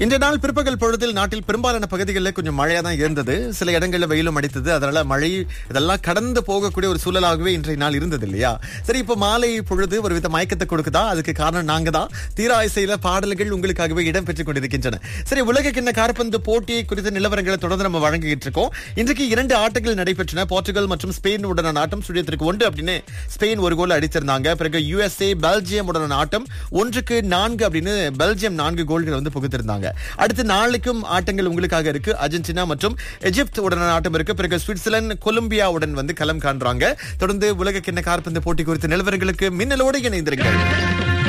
இன்றைய நாள் பிற்பகல் பொழுதில் நாட்டில் பெரும்பாலான பகுதிகளில் கொஞ்சம் மழையா தான் இருந்தது சில இடங்களில் வெயிலும் அடித்தது அதனால மழை இதெல்லாம் கடந்து போகக்கூடிய ஒரு சூழலாகவே இன்றைய நாள் இருந்தது இல்லையா சரி இப்போ மாலை பொழுது ஒரு வித மயக்கத்தை கொடுக்குதா அதுக்கு காரணம் நாங்க தான் தீரா இசையில பாடல்கள் உங்களுக்காகவே இடம் பெற்றுக் கொண்டிருக்கின்றன சரி உலக கிண்ண கார்பந்து போட்டி குறித்த நிலவரங்களை தொடர்ந்து நம்ம வழங்கிட்டு இருக்கோம் இன்றைக்கு இரண்டு ஆட்டங்கள் நடைபெற்றன போர்ச்சுகல் மற்றும் ஸ்பெயின் உடனான ஆட்டம் சுழியத்திற்கு ஒன்று அப்படின்னு ஸ்பெயின் ஒரு கோல் அடித்திருந்தாங்க பிறகு யுஎஸ்ஏ பெல்ஜியம் உடனான ஆட்டம் ஒன்றுக்கு நான்கு அப்படின்னு பெல்ஜியம் நான்கு கோல்கள் வந்து புகுத்திருந்தாங்க அடுத்து நாளைக்கும் ஆட்டங்கள் உங்களுக்காக இருக்கு அர்ஜென்டினா மற்றும் எஜிப்த் உடனான ஆட்டம் இருக்கு பிறகு சுவிட்சர்லாந்து கொலம்பியாவுடன் வந்து களம் காண்றாங்க தொடர்ந்து உலக கிண்ண கார்பந்து போட்டி குறித்த நிலவரங்களுக்கு மின்னலோடு இணைந்திருங்கள்